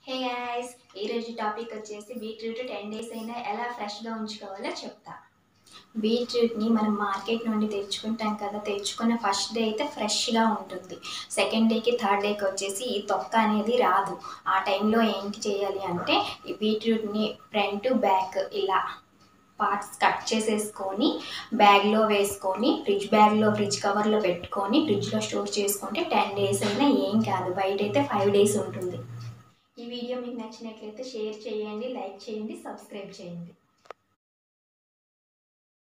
హే guys ఈరోజు topic వచ్చేసి beetroot ten days అయినా ఎలా ఫ్రెష్గా ఉంచుకోవాలో చెప్తా బీట్రూట్ని మనం మార్కెట్ నుండి తెచ్చుకుంటాం కదా తెచ్చుకున్న ఫస్ట్ డే అయితే ఫ్రెష్గా ఉంటుంది సెకండ్ డేకి థర్డ్ డేకి వచ్చేసి ఈ తొక్క అనేది రాదు ఆ టైంలో ఏంటి చేయాలి అంటే ఈ బీట్రూట్ని ఫ్రంట్ బ్యాక్ ఇలా పార్ట్స్ కట్ చేసేసుకొని బ్యాగ్లో వేసుకొని ఫ్రిడ్జ్ బ్యాగ్లో ఫ్రిడ్జ్ కవర్లో పెట్టుకొని ఫ్రిడ్జ్లో స్టోర్ చేసుకుంటే టెన్ డేస్ అయినా ఏం కాదు బయట అయితే ఫైవ్ డేస్ ఉంటుంది ఈ వీడియో మీకు నచ్చినట్లయితే షేర్ చేయండి లైక్ చేయండి సబ్స్క్రైబ్ చేయండి